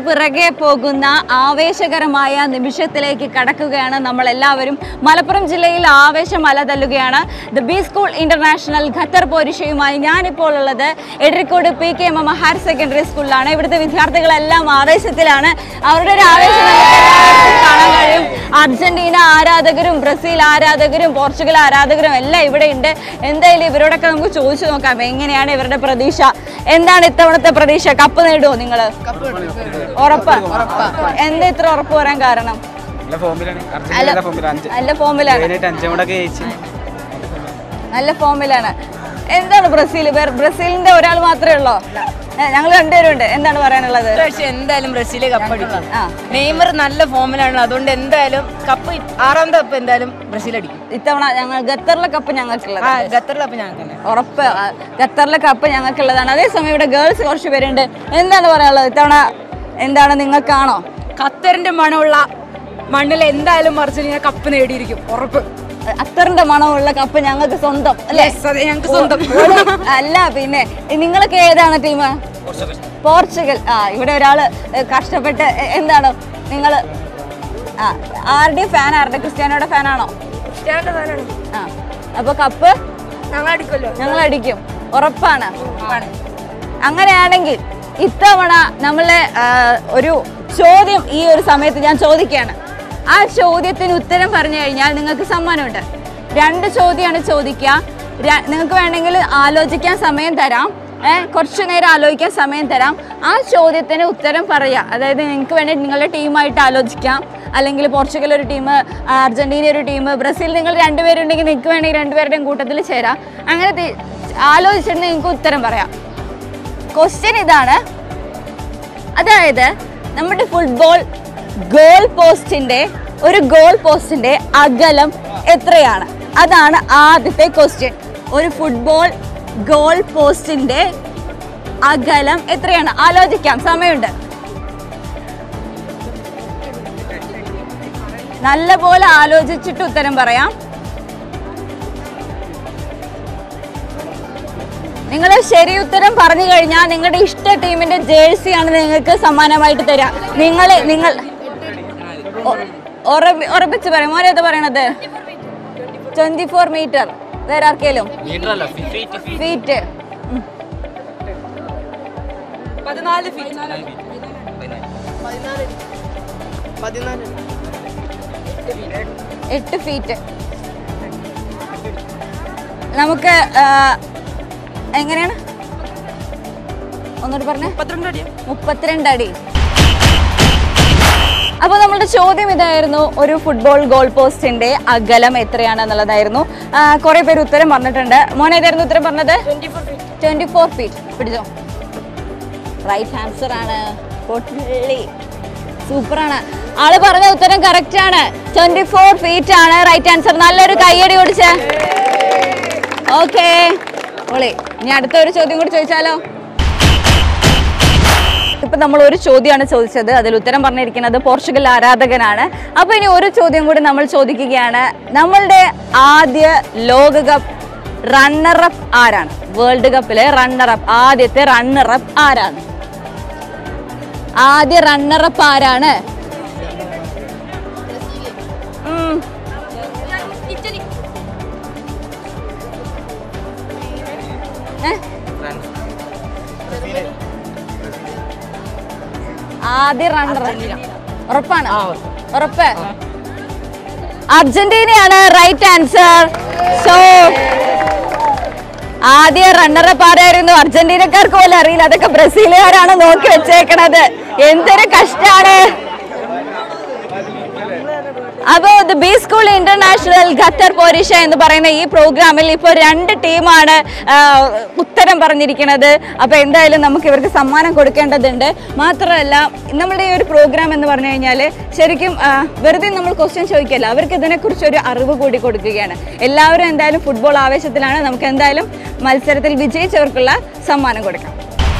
പിറകെ പോകുന്ന ആവേശകരമായ നിമിഷത്തിലേക്ക് കടക്കുകയാണ് നമ്മൾ എല്ലാവരും മലപ്പുറം ജില്ലയിൽ ആവേശം മല തല്ലുകയാണ് the B school international Qatar പോരിഷയുമായി ഞാനിപ്പോൾ ഉള്ളത് Edarikode P K M M higher secondary സ്കൂളിലാണ് ഇവിടുത്തെ വിദ്യാർത്ഥികളെല്ലാം ആവേശത്തിലാണ് അവരുടെ ഒരു ആവേശം നമുക്ക് എല്ലാവർക്കും കാണാൻ കഴിയും അർജന്റീന ആരാധകരും ബ്രസീൽ ആരാധകരും പോർച്ചുഗൽ ആരാധകരും എല്ലാം ഇവിടെ ഉണ്ട് എന്തായാലും ഇവരോടൊക്കെ നമുക്ക് ചോദിച്ചു നോക്കാം എങ്ങനെയാണ് ഇവരുടെ പ്രതീക്ഷ എന്താണ് ഇത്തവണത്തെ പ്രതീക്ഷ കപ്പ് നേടുമോ നിങ്ങൾ ഉറപ്പ് എന്താ ഇത്ര ഉറപ്പ് വരാൻ കാരണം നല്ല ഫോമിലാണ് അർജന്റീന നല്ല ഫോമിലാണ് അഞ്ച് നല്ല ഫോമിലാണ് മെയിനായിട്ട് അഞ്ചും കൂടെ ഒക്കെ ജയിച്ച് നല്ല ഫോമിലാണ് എന്താണ് ബ്രസീൽ വേറെ- ബ്രസീലിന്റെ ഒരാൾ മാത്രമേ ഉള്ളോ ഞങ്ങൾ രണ്ടുപേരും ഉണ്ട് എന്താണ് പറയാനുള്ളത് പക്ഷെ എന്തായാലും ബ്രസീൽ കപ്പടിക്കും ആ നെയ്മർ നല്ല ഫോമിലാണ് അതുകൊണ്ട് എന്തായാലും കപ്പ് ആറാമത്തെ കപ്പ് എന്തായാലും ബ്രസീൽ അടിക്കും ഇത്തവണ ഞങ്ങൾ ഖത്തറിലെ കപ്പ് ഞങ്ങൾക്കുള്ളത് ആ ഖത്തറിൽ കപ്പ് ഞങ്ങൾക്ക് തന്നെ ഉറപ്പ് ആ, ഖത്തറിലെ കപ്പ് ഞങ്ങൾക്കുള്ളതാണ് അതേസമയം ഇവിടെ ഗേൾസ് കുറച്ച് പേരുണ്ട് എന്താണ് പറയാനുള്ളത് ഇത്തവണ എന്താണ് നിങ്ങൾക്കാണോ ഖത്തറിന്റെ മണമുള്ള മണ്ണിൽ എന്തായാലും അർജന്റീന കപ്പ് നേടിയിരിക്കും ഉറപ്പ് അത്തറിന്റെ മണമുള്ള കപ്പ് ഞങ്ങൾക്ക് സ്വന്തം അല്ലേ Yes, അതെ ഞങ്ങൾക്ക് സ്വന്തം അല്ല പിന്നെ നിങ്ങളൊക്കെ ഏതാണ് ടീം പോർച്ചുഗൽ ആ ഇവിടെ ഒരാള് ഏ, കഷ്ടപ്പെട്ട് എ- എന്താണ് നിങ്ങൾ ആ ആരുടെ ഫാൻ ആരുടെ ക്രിസ്ത്യാനോയുടെ ഫാനാണോ ആ അപ്പൊ കപ്പ് ഞങ്ങൾ അടിക്കുമല്ലോ ഞങ്ങൾ അടിക്കും ഉറപ്പാണ് അങ്ങനെയാണെങ്കിൽ ഇത്തവണ നമ്മളെ ആ, ഒരു ചോദ്യം ഈ ഒരു സമയത്ത് ഞാൻ ചോദിക്കുകയാണ് ആ ചോദ്യത്തിന് ഉത്തരം പറഞ്ഞു കഴിഞ്ഞാൽ നിങ്ങൾക്ക് സമ്മാനമുണ്ട് രണ്ട് ചോദ്യമാണ് ചോദിക്കുക ര- നിങ്ങൾക്ക് വേണമെങ്കിൽ ആലോചിക്കാൻ സമയം തരാം ഏ കുറച്ചു നേരം ആലോചിക്കാൻ സമയം തരാം ആ ചോദ്യത്തിന് ഉത്തരം പറയുക അതായത് നിങ്ങൾക്ക് വേണ്ടി നിങ്ങളുടെ ടീമായിട്ട് ആലോചിക്കാം അല്ലെങ്കിൽ പോർച്ചുഗൽ ഒരു ടീം അർജന്റീന ഒരു ടീം ബ്രസീൽ നിങ്ങൾ രണ്ടുപേരുണ്ടെങ്കിൽ നിങ്ങൾക്ക് വേണമെങ്കിൽ രണ്ടുപേരുടെയും കൂട്ടത്തിൽ ചേരാം അങ്ങനെ തി- ആലോചിച്ചിട്ട് നിങ്ങൾക്ക് ഉത്തരം പറയാം ക്വസ്റ്റ്യൻ ഇതാണ് അതായത് നമ്മുടെ ഫുട്ബോൾ ഗോൾ പോസ്റ്റിന്റെ ഒരു ഗോൾ പോസ്റ്റിന്റെ അകലം എത്രയാണ് അതാണ് ആദ്യത്തെ ക്വസ്റ്റ്യൻ ഒരു ഫുട്ബോൾ ഗോൾ പോസ്റ്റിന്റെ അകലം എത്രയാണ് ആലോചിക്കാം സമയമുണ്ട് നല്ലപോലെ ആലോചിച്ചിട്ട് ഉത്തരം പറയാം നിങ്ങൾ ശരി ഉത്തരം പറഞ്ഞു കഴിഞ്ഞാൽ നിങ്ങളുടെ ഇഷ്ട ടീമിന്റെ ജേഴ്സി ആണ് നിങ്ങൾക്ക് സമ്മാനമായിട്ട് തരാം നിങ്ങൾ നിങ്ങൾ ഒ- ഉറപ്പി- ഉറപ്പിച്ച് പറയും മോനെ എന്താ പറയണത് ട്വന്റി ഫോർ മീറ്റർ വേറെ ആർക്കേലും ഫീറ്റ് പതിനാല് ഫീറ്റ് എട്ട് ഫീറ്റ് നമുക്ക് ആ, എങ്ങനെയാണ് ഒന്നുകൂടി പറഞ്ഞേ പന്ത്രണ്ട് അടിയോ മുപ്പത്തിരണ്ട് അടി അപ്പൊ നമ്മളുടെ ചോദ്യം ഇതായിരുന്നു ഒരു ഫുട്ബോൾ ഗോൾ പോസ്റ്റിന്റെ അകലം എത്രയാണ് എന്നുള്ളതായിരുന്നു കുറെ പേര് ഉത്തരം പറഞ്ഞിട്ടുണ്ട് മോനെ ഏതായിരുന്നു ഉത്തരം പറഞ്ഞത് ട്വന്റി ഫോർ ഫീറ്റ് പിടിച്ചോ റൈറ്റ് ആൻസർ ആണ് പൊട്ടി സൂപ്പറാണ് ആള് പറഞ്ഞ ഉത്തരം കറക്റ്റ് ആണ് ട്വന്റി ഫോർ ഫീറ്റ് ആണ് റൈറ്റ് ആൻസർ നല്ലൊരു കയ്യടി ഓടിച്ച് ഓക്കെ ഓളെ ഇനി അടുത്ത ഒരു ചോദ്യം കൂടി ചോദിച്ചാലോ ഇപ്പൊ നമ്മൾ ഒരു ചോദ്യമാണ് ചോദിച്ചത് അതിൽ ഉത്തരം പറഞ്ഞിരിക്കുന്നത് പോർച്ചുഗൽ ആരാധകനാണ് അപ്പൊ ഇനി ഒരു ചോദ്യം കൂടി നമ്മൾ ചോദിക്കുകയാണ് നമ്മളുടെ ആദ്യ ലോകകപ്പ് റണ്ണറപ്പ് ആരാണ് വേൾഡ് കപ്പിലെ റണ്ണറപ്പ് ആദ്യത്തെ റണ്ണറപ്പ് ആരാണ് ആദ്യ റണ്ണറപ്പ് ആരാണ് ഉം. ഏ? ആദ്യ റണ്ണർ ഉറപ്പാണ് ഉറപ്പ് അർജന്റീനയാണ് റൈറ്റ് ആൻസർ സോ ആദ്യ റണ്ണറപ്പ് ആരായിരുന്നു അർജന്റീനക്കാർക്ക് പോലും അറിയില്ല അതൊക്കെ ബ്രസീലുകാരാണ് നോക്കി വെച്ചേക്കണത് എന്തൊരു കഷ്ടാണ് അപ്പോൾ the B school international Qatar പോരിഷ എന്ന് പറയുന്ന ഈ പ്രോഗ്രാമിൽ ഇപ്പോൾ രണ്ട് ടീമാണ് ആ, ഉത്തരം പറഞ്ഞിരിക്കുന്നത് അപ്പോൾ എന്തായാലും നമുക്ക് ഇവർക്ക് സമ്മാനം കൊടുക്കേണ്ടതുണ്ട് മാത്രമല്ല നമ്മുടെ ഈ ഒരു പ്രോഗ്രാം എന്ന് പറഞ്ഞു കഴിഞ്ഞാൽ ശരിക്കും ആ, വെറുതെ നമ്മൾ ക്വസ്റ്റ്യൻ ചോദിക്കല്ല അവർക്ക് ഇതിനെക്കുറിച്ച് ഒരു അറിവ് കൂടി കൊടുക്കുകയാണ് എല്ലാവരും എന്തായാലും ഫുട്ബോൾ ആവേശത്തിലാണ് നമുക്ക് എന്തായാലും മത്സരത്തിൽ വിജയിച്ചവർക്കുള്ള സമ്മാനം കൊടുക്കാം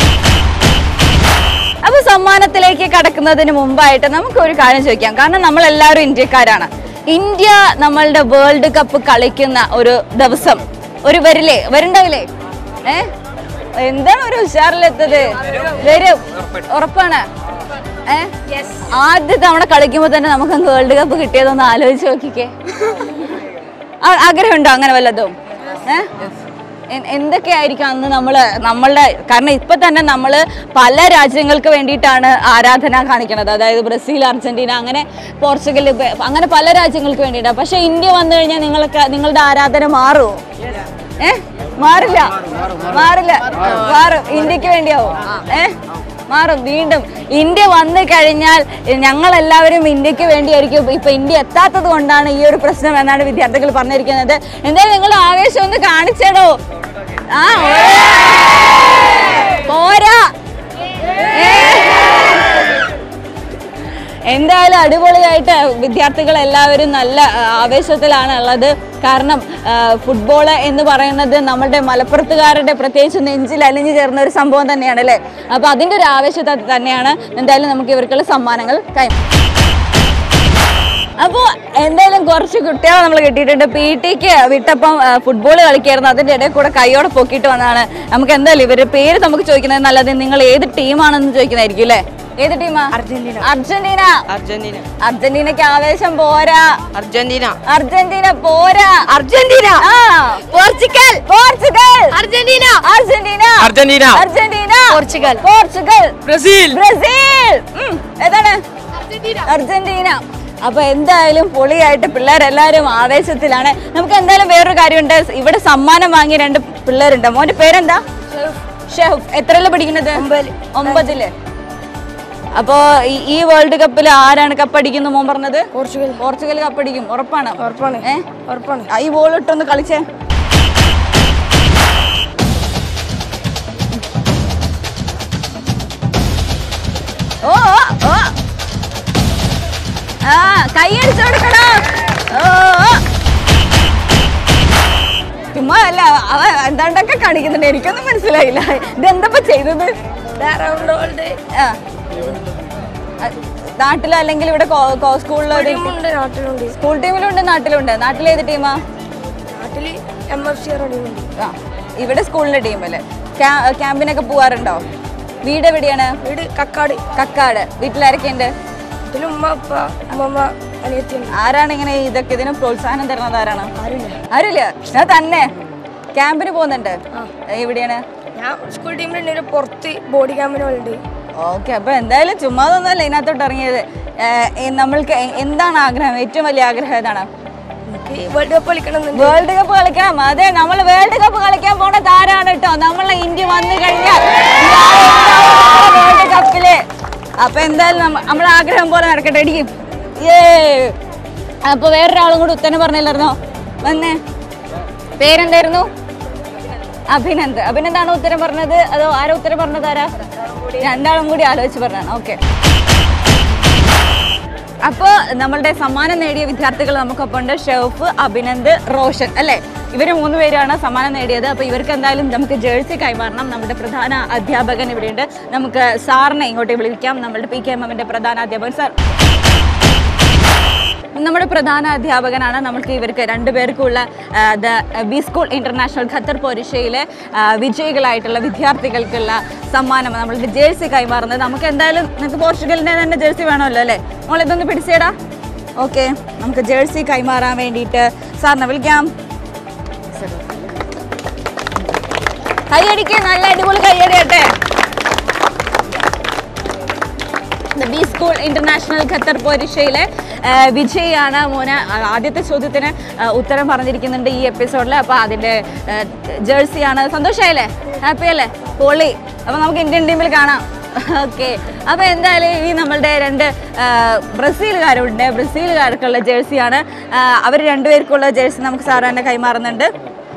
അപ്പൊ സമ്മാനത്തിലേക്ക് കടക്കുന്നതിന് മുമ്പായിട്ട് നമുക്ക് ഒരു കാര്യം ചോദിക്കാം കാരണം നമ്മൾ എല്ലാവരും ഇന്ത്യക്കാരാണ് ഇന്ത്യ നമ്മളുടെ വേൾഡ് കപ്പ് കളിക്കുന്ന ഒരു ദിവസം ഒരു വരില്ലേ വരുണ്ടാവില്ലേ ഏ എന്താണ് ഒരു ഉഷാറിലെത്തത് വരും ഉറപ്പാണ് ഏ ആദ്യ തവണ കളിക്കുമ്പോൾ തന്നെ നമുക്ക് വേൾഡ് കപ്പ് കിട്ടിയതൊന്ന് ആലോചിച്ച് നോക്കിക്കേ ആ- ആഗ്രഹമുണ്ടോ അങ്ങനെ വല്ലതും ഏ എ- എന്തൊക്കെയായിരിക്കും അന്ന് നമ്മള് നമ്മളുടെ കാരണം ഇപ്പൊ തന്നെ നമ്മൾ പല രാജ്യങ്ങൾക്ക് വേണ്ടിയിട്ടാണ് ആരാധന കാണിക്കുന്നത് അതായത് ബ്രസീൽ അർജന്റീന അങ്ങനെ പോർച്ചുഗൽ ബെ- അങ്ങനെ പല രാജ്യങ്ങൾക്ക് വേണ്ടിയിട്ടാണ് പക്ഷെ ഇന്ത്യ വന്നു കഴിഞ്ഞാൽ നിങ്ങൾക്ക് നിങ്ങളുടെ ആരാധന മാറുമോ ഏ മാറില്ല മാറില്ല മാറും ഇന്ത്യക്ക് വേണ്ടിയാവും ഏ മാറും വീണ്ടും ഇന്ത്യ വന്നു കഴിഞ്ഞാൽ ഞങ്ങൾ എല്ലാവരും ഇന്ത്യക്ക് വേണ്ടിയായിരിക്കും ഇപ്പൊ ഇന്ത്യ എത്താത്തത് കൊണ്ടാണ് ഈ ഒരു പ്രശ്നം എന്നാണ് വിദ്യാർത്ഥികൾ പറഞ്ഞിരിക്കുന്നത് എന്തായാലും നിങ്ങൾ ആവേശം ഒന്ന് കാണിച്ചേടോ ആ പോരാ ഏ. എന്തായാലും അടിപൊളിയായിട്ട് വിദ്യാർത്ഥികൾ എല്ലാവരും നല്ല ആ, ആവേശത്തിലാണ് ഉള്ളത് കാരണം ഫുട്ബോൾ എന്ന് പറയുന്നത് നമ്മുടെ മലപ്പുറത്തുകാരുടെ പ്രത്യേകിച്ച് നെഞ്ചിൽ അലിഞ്ഞു ചേർന്ന ഒരു സംഭവം തന്നെയാണ് അല്ലേ അപ്പോൾ അതിൻ്റെ ഒരു ആവേശത്തിൽ തന്നെയാണ് എന്തായാലും നമുക്ക് ഇവർക്കുള്ള സമ്മാനങ്ങൾ കൈ അപ്പോൾ എന്തായാലും കുറച്ച് കുട്ടികളെ നമ്മൾ കിട്ടിയിട്ടുണ്ട് പി ടിക്ക് വിട്ടപ്പം ഫുട്ബോൾ കളിക്കായിരുന്നു അതിൻ്റെ ഇടയിൽ കൂടെ കൈയോടെ പൊക്കിയിട്ട് വന്നതാണ് നമുക്ക് എന്തായാലും ഇവരുടെ പേര് നമുക്ക് ചോദിക്കുന്നത് നല്ലത് നിങ്ങൾ ഏത് ടീമാണെന്ന് ചോദിക്കുന്നതായിരിക്കും അല്ലേ ഏത് ടീമാ അർജന്റീന അർജന്റീന അർജന്റീന അർജന്റീനയ്ക്ക് ആവേശം പോരാ അർജന്റീന അർജന്റീന പോരാ അർജന്റീന ആ Portugal Portugal Argentina Argentina Argentina Argentina Portugal Portugal Brazil Brazil ഉം, ഏതാണ് അർജന്റീന അപ്പൊ എന്തായാലും പൊളിയായിട്ട് പിള്ളേരെല്ലാരും ആവേശത്തിലാണ് നമുക്ക് എന്തായാലും വേറൊരു കാര്യമുണ്ട് ഇവിടെ സമ്മാനം വാങ്ങിയ രണ്ട് പിള്ളേരുണ്ട് മോന്റെ പേരെന്താ ഷെഹഫ് എത്രയില് പഠിക്കുന്നത് ഒമ്പതില് അപ്പോ ഈ- ഈ വേൾഡ് കപ്പിൽ ആരാണ് കപ്പടിക്കുന്നു മോൻ പറഞ്ഞത് പോർച്ചുഗൽ പോർച്ചുഗൽ കപ്പടിക്കും ഉറപ്പാണ് ഉറപ്പാണ് ഏ ഉറപ്പാണ് ആ, ഈ ബോൾ ഇട്ടൊന്ന് കളിച്ചേ ഓ ഓ, ഓ ആ കൈയടിച്ചു കൊടുക്കണോ ഓ ഓ. ചുമ്മാ അല്ല അവ എന്താണ്ടൊക്കെ കാണിക്കുന്നുണ്ട് എനിക്കൊന്നും മനസ്സിലായില്ല ഇതെന്തപ്പോ ചെയ്തത് ആ അ- നാട്ടിലോ അല്ലെങ്കിൽ ഇവിടെ സ്കൂളിലോ ഉണ്ട് നാട്ടിലുണ്ട് സ്കൂൾ ടീമിലുണ്ട് നാട്ടിലുണ്ട് നാട്ടിൽ ഏത് ടീമാ നാട്ടില് എം എഫ് സി ടീമുണ്ട് ആ ഇവിടെ സ്കൂളിലെ ടീമല്ലേ ക്യാമ്പിനൊക്കെ പോവാറുണ്ടോ വീട് എവിടെയാണ് വീട് കക്കാട് കക്കാട് വീട്ടിലാരൊക്കെയുണ്ട് ഇതിൽ ഉമ്മ ഉപ്പ അമ്മമ്മ അനിയത്തിയുണ്ട് ആരാണ് ഇങ്ങനെ ഇതൊക്കെ ഇതിന് പ്രോത്സാഹനം തരുന്നത് ആരാണ് ആരുമില്ല ആരുമില്ല ഞാൻ തന്നെ ക്യാമ്പിന് പോകുന്നുണ്ട് എവിടെയാണ് ഞാൻ സ്കൂൾ ടീമിലുണ്ട് പുറത്ത് ബോഡി ക്യാമ്പിന് പോലുണ്ട് ഓക്കെ അപ്പൊ എന്തായാലും ചുമ്മാതൊന്നുമല്ല ഇതിനകത്തോട്ട് ഇറങ്ങിയത് ഏഹ്, ഈ നമ്മൾക്ക് എ- എന്താണ് ആഗ്രഹം ഏറ്റവും വലിയ ആഗ്രഹം ഏതാണ് എനിക്ക് വേൾഡ് കപ്പ് കളിക്കണം എന്നുണ്ട് വേൾഡ് കപ്പ് കളിക്കണം അതെ നമ്മൾ വേൾഡ് കപ്പ് കളിക്കാൻ പോണ താരാണ് കേട്ടോ നമ്മളെ ഇന്ത്യ വന്നു കഴിഞ്ഞാൽ വേൾഡ് കപ്പില് അപ്പൊ എന്തായാലും നമ്മ- നമ്മളെ ആഗ്രഹം പോലെ നടക്കട്ടെ അടിക്കും ഏ അപ്പൊ വേറൊരാളും കൂടി ഉത്തരം പറഞ്ഞില്ലായിരുന്നോ വന്നേ പേരെന്തായിരുന്നു അഭിനന്ദ് അഭിനന്ദാണ് ഉത്തരം പറഞ്ഞത് അതോ ആരാ ഉത്തരം പറഞ്ഞത് ആരാ രണ്ടാളും കൂടി ആലോചിച്ച് പറഞ്ഞാണ് ഓക്കെ അപ്പോൾ നമ്മളുടെ സമ്മാനം നേടിയ വിദ്യാർത്ഥികൾ നമുക്കൊപ്പം ഉണ്ട് ഷെഫ് അഭിനന്ദ് റോഷൻ അല്ലേ ഇവർ മൂന്ന് പേരാണ് സമ്മാനം നേടിയത് അപ്പോൾ ഇവർക്ക് എന്തായാലും നമുക്ക് ജേഴ്സി കൈമാറണം നമ്മുടെ പ്രധാന അധ്യാപകൻ ഇവിടെയുണ്ട് നമുക്ക് സാറിനെ ഇങ്ങോട്ട് വിളിക്കാം നമ്മുടെ പി കെ എം എമ്മിൻ്റെ പ്രധാന അധ്യാപകൻ സാർ നമ്മുടെ പ്രധാന അധ്യാപകനാണ് നമുക്ക് ഇവർക്ക് രണ്ടുപേർക്കുള്ള ആ, the B school international Qatar പരീക്ഷയിലെ ആ, വിജയികളായിട്ടുള്ള വിദ്യാർത്ഥികൾക്കുള്ള സമ്മാനം നമ്മളുടെ ജേഴ്സി കൈമാറുന്നത് നമുക്ക് എന്തായാലും നിങ്ങൾക്ക് പോർച്ചുഗലിൻ്റെ തന്നെ ജേഴ്സി വേണമല്ലോ അല്ലേ നമ്മൾ ഇതൊന്ന് പിടിച്ചേടാ ഓക്കെ നമുക്ക് ജേഴ്സി കൈമാറാൻ വേണ്ടിയിട്ട് സാറിനെ വിളിക്കാം കൈയടിക്ക് നല്ല അടിപൊളി കൈയടിയട്ടെ ബി സ്കൂൾ ഇന്റർനാഷണൽ ഖത്തർ പരീക്ഷയിലെ ആ, വിജയിയാണ് മോന് ആ, ആദ്യത്തെ ചോദ്യത്തിന് ആ, ഉത്തരം പറഞ്ഞിരിക്കുന്നുണ്ട് ഈ എപ്പിസോഡിൽ അപ്പോൾ അതിൻ്റെ ജേഴ്സിയാണ് സന്തോഷമായില്ലേ ഹാപ്പി അല്ലേ പൊളി അപ്പോൾ നമുക്ക് ഇന്ത്യൻ ടീമിൽ കാണാം ഓക്കെ അപ്പോൾ എന്തായാലും ഈ നമ്മളുടെ രണ്ട് ആ, ബ്രസീലുകാരുണ്ട് ബ്രസീലുകാർക്കുള്ള ജേഴ്സിയാണ് അവർ രണ്ടുപേർക്കുള്ള ജേഴ്സി നമുക്ക് സാറ് തന്നെ കൈമാറുന്നുണ്ട്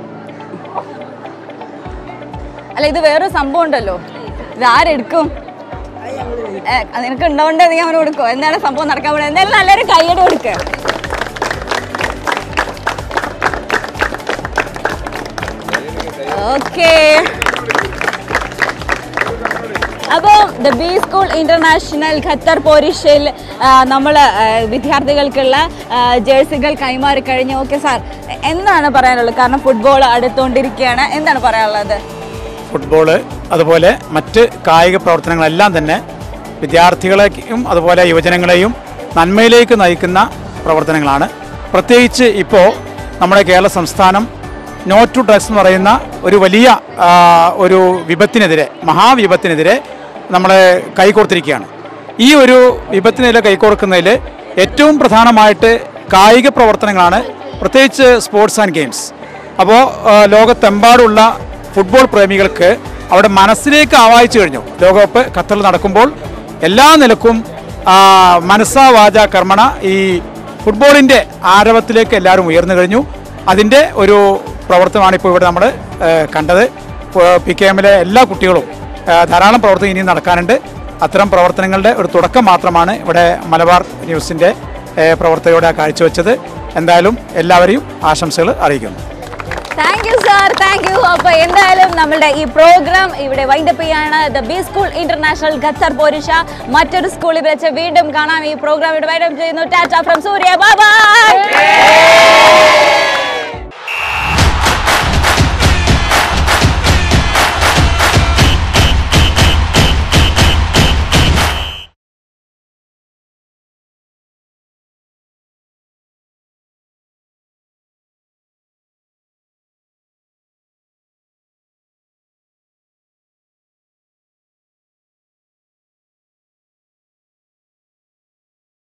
അല്ല ഇത് വേറൊരു സംഭവം ഉണ്ടല്ലോ ഇത് ആരെടുക്കും ഏ, അത് നിനക്ക് ഉണ്ടാവണ്ടേ നീ അവന് കൊടുക്കോ എന്താണ് സംഭവം നടക്കാൻ പോകുന്നത് എന്തായാലും നല്ലൊരു കൈയ്യടി കൊടുക്ക ഓക്കേ അപ്പോൾ the B school international Qatar പോരീഷയിൽ നമ്മൾ വിദ്യാർത്ഥികൾക്കുള്ള ആ, ജേഴ്സികൾ കൈമാറി കഴിഞ്ഞു ഓക്കെ സാർ എന്താണ് പറയാനുള്ളത് കാരണം ഫുട്ബോൾ അടുത്തുകൊണ്ടിരിക്കുകയാണ് എന്താണ് പറയാനുള്ളത് ഫുട്ബോള് അതുപോലെ മറ്റ് കായിക പ്രവർത്തനങ്ങളെല്ലാം തന്നെ വിദ്യാർത്ഥികളെയും അതുപോലെ യുവജനങ്ങളെയും നന്മയിലേക്ക് നയിക്കുന്ന പ്രവർത്തനങ്ങളാണ് പ്രത്യേകിച്ച് ഇപ്പോൾ നമ്മുടെ കേരള സംസ്ഥാനം നോ ടു ഡ്രഗ്സ് എന്ന് പറയുന്ന ഒരു വലിയ ആ, ഒരു വിപത്തിനെതിരെ മഹാവിപത്തിനെതിരെ നമ്മളെ കൈകോർത്തിരിക്കുകയാണ് ഈ ഒരു വിപത്തിനെതിരെ കൈകോർക്കുന്നതിൽ ഏറ്റവും പ്രധാനമായിട്ട് കായിക പ്രവർത്തനങ്ങളാണ് പ്രത്യേകിച്ച് സ്പോർട്സ് ആൻഡ് ഗെയിംസ് അപ്പോൾ ലോകത്തെമ്പാടുള്ള ഫുട്ബോൾ പ്രേമികൾക്ക് അവിടെ മനസ്സിലേക്ക് ആവാഹിച്ചു കഴിഞ്ഞു ലോകകപ്പ് ഖത്തറിൽ നടക്കുമ്പോൾ എല്ലാ നിലക്കും ആ, മനസ്സാ വാച കർമ്മണ ഈ ഫുട്ബോളിൻ്റെ ആരവത്തിലേക്ക് എല്ലാവരും ഉയർന്നു കഴിഞ്ഞു അതിൻ്റെ ഒരു പ്രവർത്തനമാണ് ഇപ്പോൾ ഇവിടെ നമ്മൾ കണ്ടത് പി കെ എമ്മിലെ എല്ലാ കുട്ടികളും ആ, ധാരാളം പ്രവർത്തനം ഇനിയും നടക്കാനുണ്ട് അത്തരം പ്രവർത്തനങ്ങളുടെ ഒരു തുടക്കം മാത്രമാണ് ഇവിടെ മലബാർ ന്യൂസിൻ്റെ പ്രവർത്തകരുടെ കാഴ്ചവെച്ചത് എന്തായാലും എല്ലാവരെയും ആശംസകൾ അറിയിക്കുന്നു thank you sir thank you അപ്പൊ എന്തായാലും നമ്മളുടെ ഈ പ്രോഗ്രാം ഇവിടെ വൈൻഡപ്പ് ചെയ്യാണ് the B school international Qatar പോരിഷ മറ്റൊരു സ്കൂളിൽ വെച്ച് വീണ്ടും കാണാം ഈ പ്രോഗ്രാം ഇവിടെ വൈൻഡപ്പ് ചെയ്യുന്നു ടാറ്റ ഫ്രം സൂര്യ ബൈ ബൈ